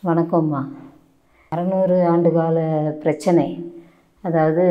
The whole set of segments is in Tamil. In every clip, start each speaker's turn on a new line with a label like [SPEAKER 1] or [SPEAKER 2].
[SPEAKER 1] வணக்கம்மா அறநூறு ஆண்டு கால பிரச்சனை அதாவது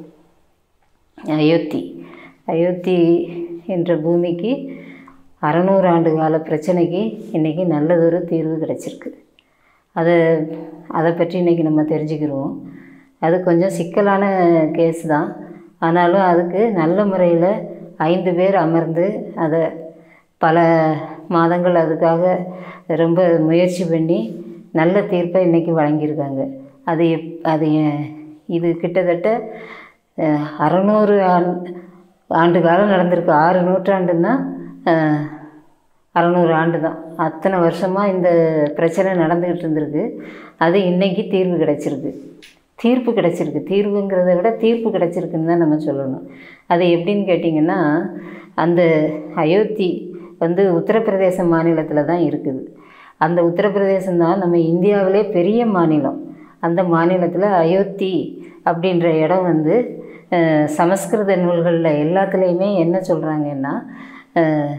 [SPEAKER 1] அயோத்தி அயோத்தி என்ற பூமிக்கு அறநூறு ஆண்டு கால பிரச்சனைக்கு இன்றைக்கி நல்லதொரு தீர்வு கிடச்சிருக்கு அதை அதை பற்றி இன்றைக்கி நம்ம தெரிஞ்சுக்கிறோம் அது கொஞ்சம் சிக்கலான கேஸ் தான் ஆனாலும் அதுக்கு நல்ல முறையில் ஐந்து பேர் அமர்ந்து அதை பல மாதங்கள் அதுக்காக ரொம்ப முயற்சி பண்ணி நல்ல தீர்ப்பை இன்றைக்கி வழங்கியிருக்காங்க அது எப் அது ஏ- இது கிட்டத்தட்ட அஹ், அறநூறு ஆண் ஆண்டு காலம் நடந்திருக்கு ஆறு நூற்றாண்டுன்னா அஹ், அறநூறு ஆண்டு தான் அத்தனை வருஷமாக இந்த பிரச்சனை நடந்துக்கிட்டு இருந்திருக்கு அது இன்னைக்கு தீர்வு கிடச்சிருக்கு தீர்ப்பு கிடச்சிருக்கு தீர்வுங்கிறத விட தீர்ப்பு கிடச்சிருக்குன்னு தான் நம்ம சொல்லணும் அது எப்படின்னு கேட்டிங்கன்னா அந்த அயோத்தி வந்து உத்தரப்பிரதேச மாநிலத்தில் தான் இருக்குது அந்த உத்தரப்பிரதேசம் தான் நம்ம இந்தியாவிலே பெரிய மாநிலம் அந்த மாநிலத்தில் அயோத்தி அப்படின்ற இடம் வந்து அஹ், சமஸ்கிருத நூல்களில் எல்லாத்துலேயுமே என்ன சொல்கிறாங்கன்னா அஹ்,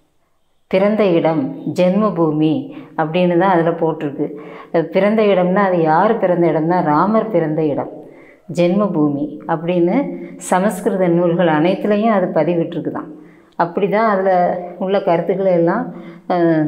[SPEAKER 1] பிறந்த இடம் ஜென்மபூமி அப்படின்னு தான் அதில் போட்டிருக்கு அஹ் பிறந்த இடம்னா அது யார் பிறந்த இடம்னா ராமர் பிறந்த இடம் ஜென்மபூமி அப்படின்னு சமஸ்கிருத நூல்கள் அனைத்துலேயும் அது பதிவிட்டிருக்கு தான் அப்படி தான் அதில் உள்ள கருத்துக்களை எல்லாம் அஹ்,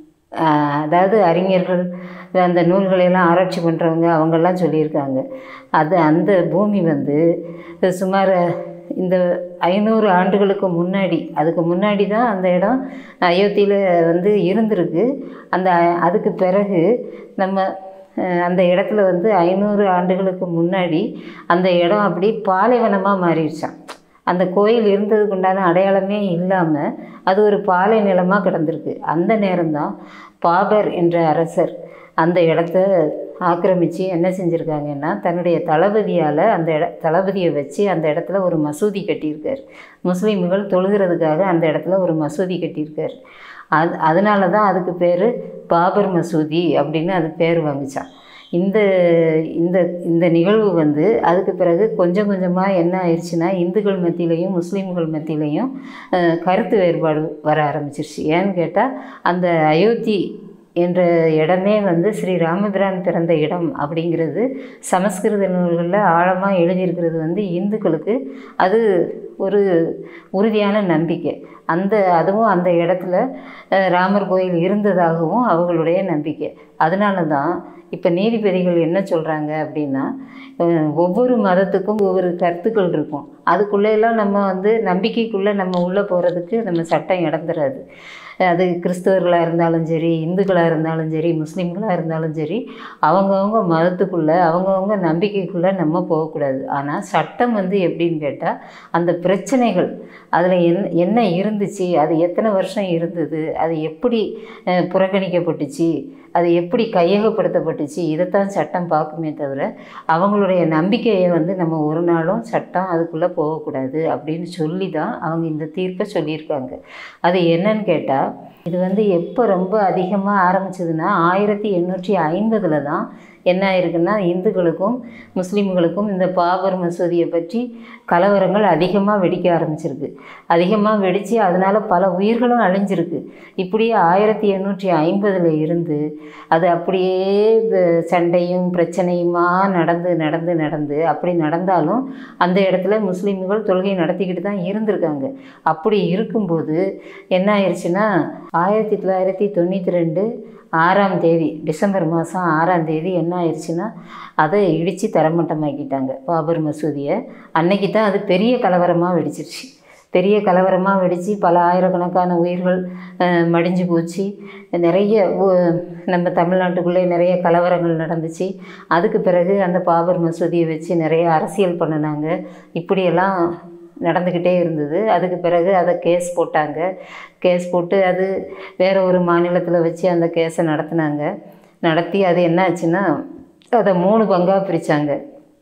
[SPEAKER 1] அஹ், அதாவது அறிஞர்கள் அந்த நூல்களை எல்லாம் ஆராய்ச்சி பண்ணுறவங்க அவங்கெல்லாம் சொல்லியிருக்காங்க அது அந்த பூமி வந்து சுமார் இந்த ஐநூறு ஆண்டுகளுக்கு முன்னாடி அதுக்கு முன்னாடி தான் அந்த இடம் அயோத்தியில் வந்து இருந்திருக்கு அந்த அதுக்கு பிறகு நம்ம அஹ், அந்த இடத்துல வந்து ஐநூறு ஆண்டுகளுக்கு முன்னாடி அந்த இடம் அப்படி பாலைவனமாக மாறிடுச்சான் அந்த கோயில் இருந்ததுக்கு உண்டான அடையாளமே இல்லாமல் அது ஒரு பாலை நிலமாக கிடந்திருக்கு அந்த நேரம்தான் பாபர் என்ற அரசர் அந்த இடத்த ஆக்கிரமித்து என்ன செஞ்சுருக்காங்கன்னா தன்னுடைய தளபதியால் அந்த இட தளபதியை வச்சு அந்த இடத்துல ஒரு மசூதி கட்டியிருக்கார் முஸ்லீம்கள் தொழுகிறதுக்காக அந்த இடத்துல ஒரு மசூதி கட்டியிருக்கார் அது அதனால தான் அதுக்கு பேர் பாபர் மசூதி அப்படின்னு அது பேர் வாங்குச்சான் இந்த இந்த இந்த நிகழ்வு வந்து அதுக்கு பிறகு கொஞ்சம் கொஞ்சமாக என்ன ஆயிடுச்சுன்னா இந்துக்கள் மத்தியிலையும் முஸ்லீம்கள் மத்தியிலையும் அஹ், கருத்து வேறுபாடு வர ஆரம்பிச்சிருச்சு ஏன்னு கேட்டால் அந்த அயோத்தி என்ற இடமே வந்து ஸ்ரீ ராமபிரான் பிறந்த இடம் அப்படிங்கிறது சமஸ்கிருத நூல்களில் ஆழமாக எழுதியிருக்கிறது வந்து இந்துக்களுக்கு அது ஒரு உறுதியான நம்பிக்கை அந்த அதுவும் அந்த இடத்துல அஹ், ராமர் கோயில் இருந்ததாகவும் அவங்களுடைய நம்பிக்கை அதனால தான் இப்போ நீதிபதிகள் என்ன சொல்கிறாங்க அப்படின்னா அஹ், ஒவ்வொரு மதத்துக்கும் ஒவ்வொரு கருத்துக்கள் இருக்கும் அதுக்குள்ளேலாம் நம்ம வந்து நம்பிக்கைக்குள்ளே நம்ம உள்ளே போகிறதுக்கு நம்ம சட்டம் இடம் தராது அது கிறிஸ்தவர்களாக இருந்தாலும் சரி இந்துக்களாக இருந்தாலும் சரி முஸ்லீம்களாக இருந்தாலும் சரி அவங்கவுங்க மதத்துக்குள்ளே அவங்கவுங்க நம்பிக்கைக்குள்ளே நம்ம போகக்கூடாது ஆனால் சட்டம் வந்து எப்படின்னு கேட்டால் அந்த பிரச்சனைகள் அதில் என் என்ன இருந்துச்சு அது எத்தனை வருஷம் இருந்தது அது எப்படி அஹ், புறக்கணிக்கப்பட்டுச்சு அது எப்படி கையகப்படுத்தப்பட்டுச்சு இதைத்தான் சட்டம் பார்க்குமே தவிர அவங்களுடைய நம்பிக்கையை வந்து நம்ம ஒரு நாளும் சட்டம் அதுக்குள்ளே போகக்கூடாது அப்படின்னு சொல்லி தான் அவங்க இந்த தீர்ப்பை சொல்லியிருக்காங்க அது என்னன்னு கேட்டால் இது வந்து எப்போ ரொம்ப அதிகமாக ஆரம்பிச்சதுன்னா ஆயிரத்தி எண்ணூற்றி ஐம்பதில் தான் என்ன ஆயிருக்குன்னா இந்துக்களுக்கும் முஸ்லீம்களுக்கும் இந்த பாபர் மசூதியை பற்றி கலவரங்கள் அதிகமாக வெடிக்க ஆரம்பிச்சிருக்கு அதிகமாக வெடித்து அதனால் பல உயிர்களும் அழிஞ்சிருக்கு இப்படியே ஆயிரத்தி எண்ணூற்றி ஐம்பதில் இருந்து அது அப்படியே இந்த சண்டையும் பிரச்சனையுமா நடந்து நடந்து நடந்து அப்படி நடந்தாலும் அந்த இடத்துல முஸ்லீம்கள் தொழுகை நடத்திக்கிட்டு தான் இருந்திருக்காங்க அப்படி இருக்கும்போது என்ன ஆயிடுச்சுன்னா ஆயிரத்தி தொள்ளாயிரத்தி தொண்ணூற்றி ரெண்டு ஆறாம் தேதி டிசம்பர் மாதம் ஆறாம் தேதி என்ன ஆயிடுச்சுன்னா அதை இடித்து தரமட்டமாக்கிட்டாங்க பாபர் மசூதியை அன்னைக்கு தான் அது பெரிய கலவரமாக வெடிச்சிருச்சு பெரிய கலவரமாக வெடித்து பல ஆயிரக்கணக்கான உயிர்கள் அஹ், மடிஞ்சு போச்சு நிறைய ஊ- நம்ம தமிழ்நாட்டுக்குள்ளே நிறைய கலவரங்கள் நடந்துச்சு அதுக்கு பிறகு அந்த பாபர் மசூதியை வச்சு நிறைய அரசியல் பண்ணினாங்க இப்படியெல்லாம் நடந்துக்கிட்டே இருந்தது அதுக்கு பிறகு அதை கேஸ் போட்டாங்க கேஸ் போட்டு அது வேற ஒரு மாநிலத்தில் வச்சு அந்த கேஸை நடத்தினாங்க நடத்தி அது என்ன ஆச்சுன்னா அதை மூணு பங்காக பிரித்தாங்க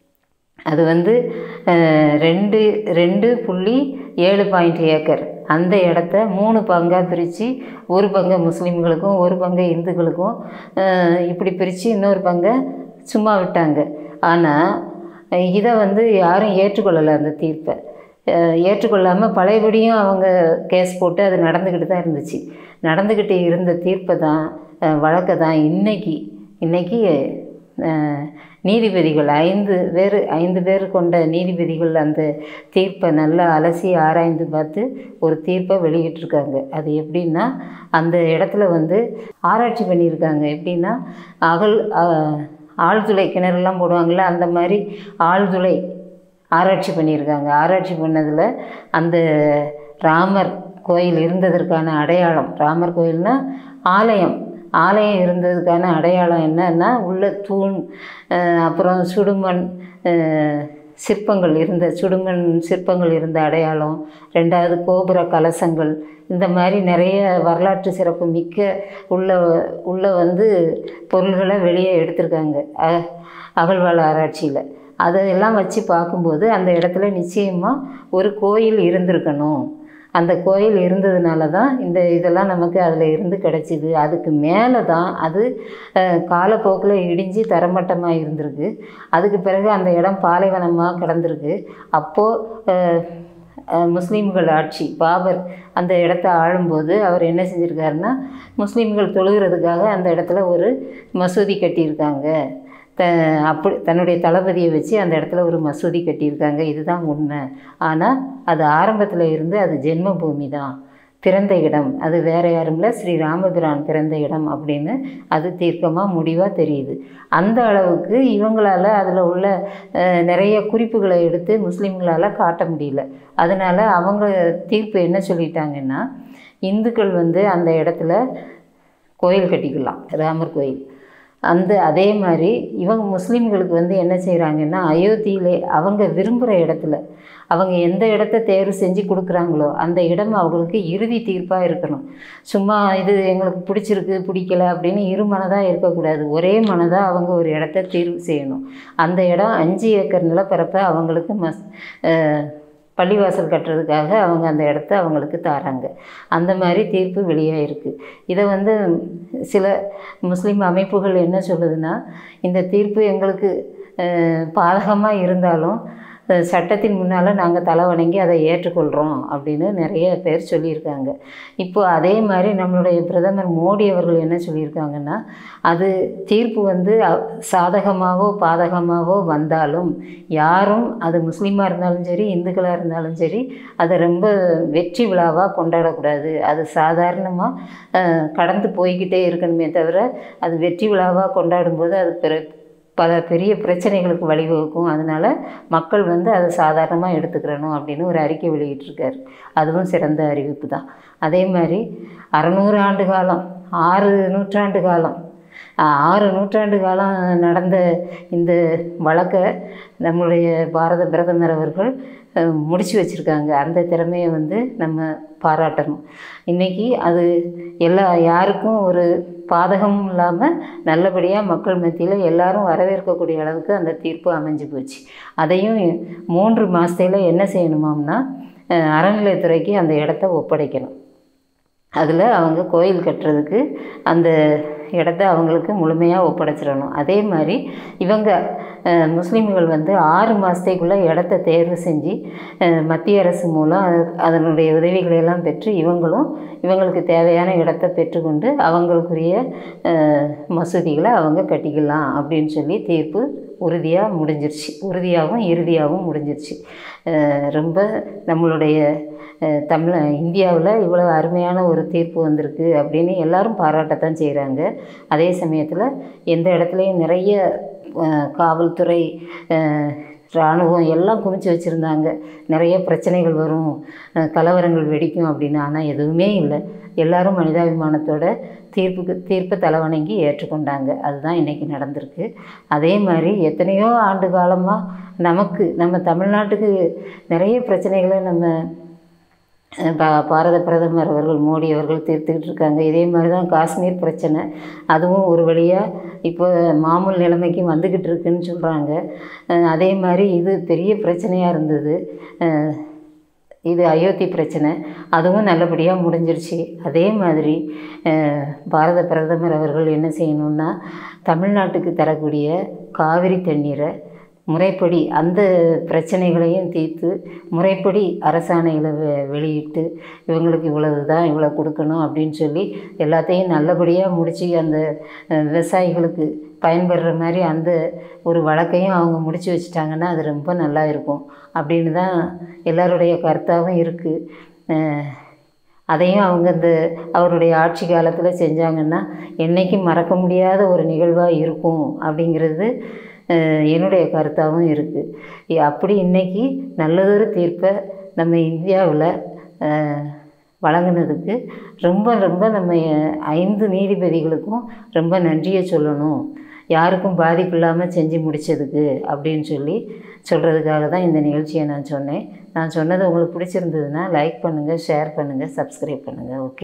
[SPEAKER 1] அது வந்து அஹ், ரெண்டு ரெண்டு புள்ளி ஏழு பாயிண்ட் ஏக்கர் அந்த இடத்த மூணு பங்காக பிரித்து ஒரு பங்கை முஸ்லீம்களுக்கும் ஒரு பங்கை இந்துக்களுக்கும் அஹ், இப்படி பிரித்து இன்னொரு பங்கை சும்மா விட்டாங்க ஆனால் இதை வந்து யாரும் ஏற்றுக்கொள்ளலை அந்த தீர்ப்பை அஹ், ஏற்றுக்கொள்ளாமல் பழையபடியும் அவங்க கேஸ் போட்டு அது நடந்துக்கிட்டு தான் இருந்துச்சு நடந்துக்கிட்டு இருந்த தீர்ப்பை தான் வழக்கை தான் இன்னைக்கு இன்றைக்கி நீதிபதிகள் ஐந்து பேர் ஐந்து பேர் கொண்ட நீதிபதிகள் அந்த தீர்ப்பை நல்லா அலசி ஆராய்ந்து பார்த்து ஒரு தீர்ப்பை வெளியிட்டிருக்காங்க அது எப்படின்னா அந்த இடத்துல வந்து ஆராய்ச்சி பண்ணியிருக்காங்க எப்படின்னா அகல் ஆஹ், ஆழ்துளை கிணறுலாம் போடுவாங்கள்ல அந்த மாதிரி ஆழ்துளை ஆராய்ச்சி பண்ணியிருக்காங்க ஆராய்ச்சி பண்ணதில் அந்த ராமர் கோயில் இருந்ததற்கான அடையாளம் ராமர் கோயில்னா ஆலயம் ஆலயம் இருந்ததுக்கான அடையாளம் என்னன்னா உள்ள தூண் அஹ், அப்புறம் சுடுமண் அஹ், சிற்பங்கள் இருந்த சுடுமண் சிற்பங்கள் இருந்த அடையாளம் ரெண்டாவது கோபுர கலசங்கள் இந்த மாதிரி நிறைய வரலாற்று சிறப்பு மிக்க உள்ள உள்ள வந்து பொருள்களை வெளியே எடுத்திருக்காங்க அ- அகழ்வாழ் ஆராய்ச்சியில் அதையெல்லாம் வச்சு பார்க்கும்போது அந்த இடத்துல நிச்சயமாக ஒரு கோயில் இருந்திருக்கணும் அந்த கோயில் இருந்ததுனால தான் இந்த இதெல்லாம் நமக்கு அதில் இருந்து கிடச்சிது அதுக்கு மேலே தான் அது காலப்போக்கில் இடிஞ்சு தரமட்டமாக இருந்திருக்கு அதுக்கு பிறகு அந்த இடம் பாலைவனமாக கிடந்திருக்கு அப்போது முஸ்லீம்கள் ஆட்சி பாபர் அந்த இடத்த ஆளும்போது அவர் என்ன செஞ்சுருக்காருன்னா முஸ்லீம்கள் தொழுகிறதுக்காக அந்த இடத்துல ஒரு மசூதி கட்டியிருக்காங்க த அப்படி தன்னுடைய தளபதியை வச்சு அந்த இடத்துல ஒரு மசூதி கட்டியிருக்காங்க இதுதான் உண்மை ஆனால் அது ஆரம்பத்தில் இருந்து அது ஜென்ம பூமி தான் பிறந்த இடம் அது வேற யாரும் இல்லை ஸ்ரீ ராமபிரான் பிறந்த இடம் அப்படின்னு அது தீர்க்கமாக முடிவாக தெரியுது அந்த அளவுக்கு இவங்களால் அதில் உள்ள அஹ், நிறைய குறிப்புகளை எடுத்து முஸ்லீம்களால் காட்ட முடியல அதனால் அவங்க தீர்ப்பு என்ன சொல்லிட்டாங்கன்னா இந்துக்கள் வந்து அந்த இடத்துல கோயில் கட்டிக்கலாம் ராமர் கோயில் அந்த அதே மாதிரி இவங்க முஸ்லீம்களுக்கு வந்து என்ன செய்கிறாங்கன்னா அயோத்தியிலே அவங்க விரும்புகிற இடத்துல அவங்க எந்த இடத்த தேர்வு செஞ்சு கொடுக்குறாங்களோ அந்த இடம் அவங்களுக்கு இறுதி தீர்ப்பாக இருக்கணும் சும்மா இது எங்களுக்கு பிடிச்சிருக்கு பிடிக்கல அப்படின்னு இரு மனதாக இருக்கக்கூடாது ஒரே மனதாக அவங்க ஒரு இடத்த தேர்வு செய்யணும் அந்த இடம் அஞ்சு ஏக்கர் நிலப்பரப்பை அவங்களுக்கு மஸ் அஹ், பள்ளிவாசல் கட்டுறதுக்காக அவங்க அந்த இடத்த அவங்களுக்கு தாராங்க அந்த மாதிரி தீர்ப்பு வெளியாயிருக்கு இதை வந்து சில முஸ்லீம் அமைப்புகள் என்ன சொல்லுதுன்னா இந்த தீர்ப்பு எங்களுக்கு பாதகமாக இருந்தாலும் அஹ், சட்டத்தின் முன்னால் நாங்கள் தலை வணங்கி அதை ஏற்றுக்கொள்கிறோம் அப்படின்னு நிறைய பேர் சொல்லியிருக்காங்க இப்போ அதே மாதிரி நம்மளுடைய பிரதமர் மோடி அவர்கள் என்ன சொல்லியிருக்காங்கன்னா அது தீர்ப்பு வந்து அ- சாதகமாகவோ பாதகமாகவோ வந்தாலும் யாரும் அது முஸ்லீமாக இருந்தாலும் சரி இந்துக்களாக இருந்தாலும் சரி அதை ரொம்ப வெற்றி விழாவாக கொண்டாடக்கூடாது அது சாதாரணமாக கடந்து போய்கிட்டே இருக்கணுமே தவிர அது வெற்றி விழாவாக கொண்டாடும்போது அது பிற பல பெரிய பிரச்சனைகளுக்கு வழிவகுக்கும் அதனால் மக்கள் வந்து அதை சாதாரணமாக எடுத்துக்கிறணும் அப்படின்னு ஒரு அறிக்கை வெளியிட்டிருக்காரு அதுவும் சிறந்த அறிவிப்பு தான் அதே மாதிரி அறநூறு ஆண்டு காலம் ஆறு நூற்றாண்டு காலம் ஆ- ஆறு நூற்றாண்டு காலம் நடந்த இந்த வழக்கை நம்முடைய பாரத பிரதமர் அவர்கள் அஹ், முடிச்சு வச்சுருக்காங்க அந்த திறமையை வந்து நம்ம பாராட்டணும் இன்றைக்கி அது எல்லா யாருக்கும் ஒரு பாதகமும் இல்லாமல் நல்லபடியாக மக்கள் மத்தியில் எல்லாரும் வரவேற்கக்கூடிய அளவுக்கு அந்த தீர்ப்பு அமைஞ்சு போச்சு அதையும் மூன்று மாதத்தில் என்ன செய்யணுமாம்னா அஹ், அறநிலையத்துறைக்கு அந்த இடத்த ஒப்படைக்கணும் அதில் அவங்க கோயில் கட்டுறதுக்கு அந்த இடத்த அவங்களுக்கு முழுமையாக ஒப்படைச்சிடணும் அதே மாதிரி இவங்க அஹ், முஸ்லீம்கள் வந்து ஆறு மாதத்துக்குள்ளே இடத்த தேர்வு செஞ்சு அஹ், மத்திய அரசு மூலம் அது- அதனுடைய உதவிகளை எல்லாம் பெற்று இவங்களும் இவங்களுக்கு தேவையான இடத்த பெற்றுக்கொண்டு அவங்களுக்குரிய அஹ், மசூதிகளை அவங்க கட்டிக்கலாம் அப்படின்னு சொல்லி தீர்ப்பு உறுதியாக முடிஞ்சிருச்சு உறுதியாகவும் இறுதியாகவும் முடிஞ்சிருச்சு அஹ், ரொம்ப நம்மளுடைய அஹ், தமிழ் இந்தியாவில் இவ்வளோ அருமையான ஒரு தீர்ப்பு வந்திருக்கு அப்படின்னு எல்லாரும் பாராட்டத்தான் செய்கிறாங்க அதே சமயத்தில் எந்த இடத்துலையும் நிறைய அஹ், காவல்துறை அஹ், இராணுவம் எல்லாம் குமிச்சு வச்சுருந்தாங்க நிறைய பிரச்சனைகள் வரும் அஹ், கலவரங்கள் வெடிக்கும் அப்படின்னு ஆனால் எதுவுமே இல்லை எல்லாரும் மனிதாபிமானத்தோட தீர்ப்புக்கு தீர்ப்பை தலைவணங்கி ஏற்றுக்கொண்டாங்க அதுதான் இன்றைக்கி நடந்திருக்கு அதே மாதிரி எத்தனையோ ஆண்டு காலமாக நமக்கு நம்ம தமிழ்நாட்டுக்கு நிறைய பிரச்சனைகளை நம்ம அஹ் பா பாரத பிரதமர் அவர்கள் மோடி அவர்கள் தீர்த்துக்கிட்டு இருக்காங்க இதே மாதிரி தான் காஷ்மீர் பிரச்சனை அதுவும் ஒரு வழியாக இப்போ மாமூல் நிலைமைக்கு வந்துக்கிட்டு இருக்குன்னு சொல்கிறாங்க அதே மாதிரி இது பெரிய பிரச்சனையாக இருந்தது அஹ் இது அயோத்தி பிரச்சனை அதுவும் நல்லபடியாக முடிஞ்சிருச்சு அதே மாதிரி அஹ், பாரத பிரதமர் அவர்கள் என்ன செய்யணும்னா தமிழ்நாட்டுக்கு தரக்கூடிய காவிரி தண்ணீரை முறைப்படி அந்த பிரச்சனைகளையும் தீர்த்து முறைப்படி அரசாணைகளை வெ வெளியிட்டு இவங்களுக்கு இவ்வளவு தான் இவ்வளோ கொடுக்கணும் அப்படின்னு சொல்லி எல்லாத்தையும் நல்லபடியாக முடித்து அந்த அஹ், விவசாயிகளுக்கு பயன்படுற மாதிரி அந்த ஒரு வழக்கையும் அவங்க முடிச்சு வச்சுட்டாங்கன்னா அது ரொம்ப நல்லா இருக்கும் அப்படின்னு தான் எல்லாருடைய கருத்தாகவும் இருக்குது அதையும் அவங்க இந்த அவருடைய ஆட்சி காலத்தில் செஞ்சாங்கன்னா என்றைக்கும் மறக்க முடியாத ஒரு நிகழ்வாக இருக்கும் அப்படிங்கிறது அஹ், என்னுடைய கருத்தாகவும் இருக்குது அப்படி இன்னைக்கு நல்லதொரு தீர்ப்பை நம்ம இந்தியாவில் வழங்கினதுக்கு ரொம்ப ரொம்ப நம்ம அஹ், ஐந்து நீதிபதிகளுக்கும் ரொம்ப நன்றியை சொல்லணும் யாருக்கும் பாதிப்பு இல்லாமல் செஞ்சு முடித்ததுக்கு அப்படின்னு சொல்லி சொல்கிறதுக்காக தான் இந்த நிகழ்ச்சியை நான் சொன்னேன் நான் சொன்னது உங்களுக்கு பிடிச்சிருந்ததுன்னா லைக் பண்ணுங்கள் ஷேர் பண்ணுங்கள் சப்ஸ்கிரைப் பண்ணுங்கள் ஓகே